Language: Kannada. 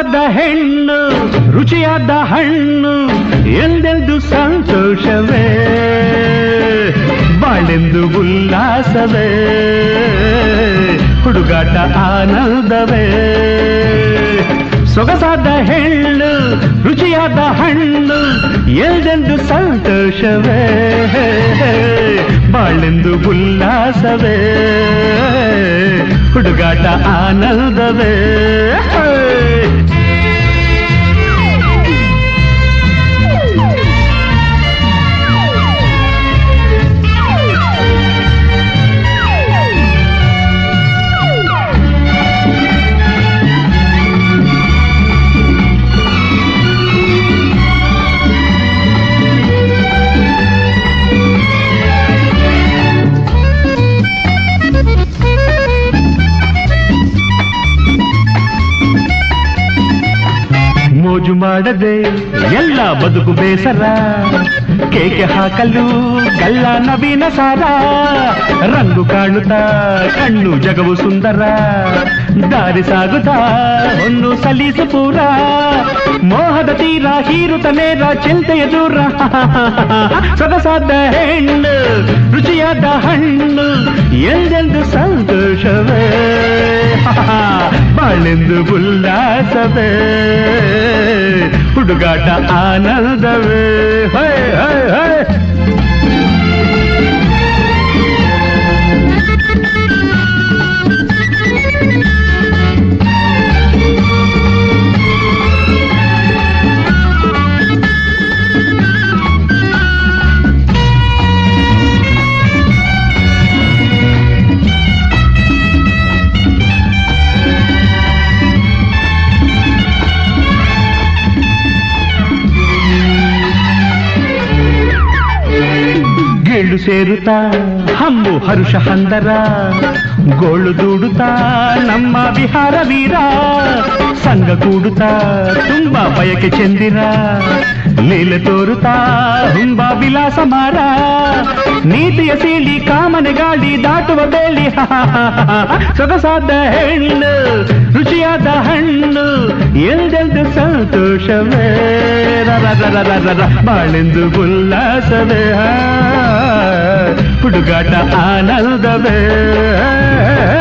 ಸೊಗಸಾದ ಹೆಣ್ಣು ರುಚಿಯಾದ ಹಣ್ಣು ಎಂದೆಂದು ಸಂತೋಷವೇ ಬಾಳೆಂದು ಉಲ್ಲಾಸವೇ ಹುಡುಗಾಟ ಆನಂದವೇ ಸೊಗಸಾದ ಹೆಣ್ಣು ರುಚಿಯಾದ ಹಣ್ಣು ಎಲ್ದೆಂದು ಸಂತೋಷವೇ ಬಾಳೆಂದು ಉಲ್ಲಾಸವೇ ಹುಡುಗಾಟ ಆನಂದವೇ ಮೋಜು ಮಾಡದೆ ಎಲ್ಲ ಬದುಕು ಬೇಸರ ಕೇಕೆ ಹಾಕಲು ಗಲ್ಲ ನವೀನ ಸಾರ ರಂಗು ಕಾಣುತ್ತಾ ಕಣ್ಣು ಜಗವು ಸುಂದರ ದಾರಿ ಸಾಗುತ್ತಾ ಹೊನ್ನು ಸಲೀಸು ಪೂರ ಮೋಹದ ತೀರ ಹೀರುತ ನೇರ ಚಿಂತೆಯ ದೂರ ಸೊಗಸಾದ ಹೆಣ್ಣು ರುಚಿಯಾದ ಹಣ್ಣು ಎಂದೆಂದು ಸಂತೋಷವೇ ಬಾಳೆಂದು ಉಲ್ಲಾಸವೇ ಹುಡುಗಾಟ ಆನಂದವೇ ಹೈ ಹೈ ಹೈ ಗೇಳು ಸೇರುತ್ತಾ ಹಮ್ಮು ಹರುಷ ಹಂದರ ಗೋಳು ದೂಡುತ್ತಾ ನಮ್ಮ ವಿಹಾರ ವೀರ ಸಂಘ ಕೂಡುತ್ತಾ ತುಂಬಾ ಬಯಕೆ ಚೆಂದಿರ ಲೀಲೆ ತೋರುತ್ತಾ ಹುಂಬ ವಿಲಾಸ ಮಾರ ನೀತಿಯ ಸೀಳಿ ಕಾಮನೆ ಗಾಳಿ ದಾಟುವ ಬೇಲಿ ಸೊಗಸಾದ ಹೆಣ್ಣು ರುಚಿಯಾದ ಹಣ್ಣು ಎಲ್ದೆಲ್ದು ಸಂತೋಷವೇ ರರ ರರ ರರ ರ ಬಾಳೆಂದು ಉಲ್ಲಾಸವೇ ಹುಡುಗಾಟ ಆನಂದವೇ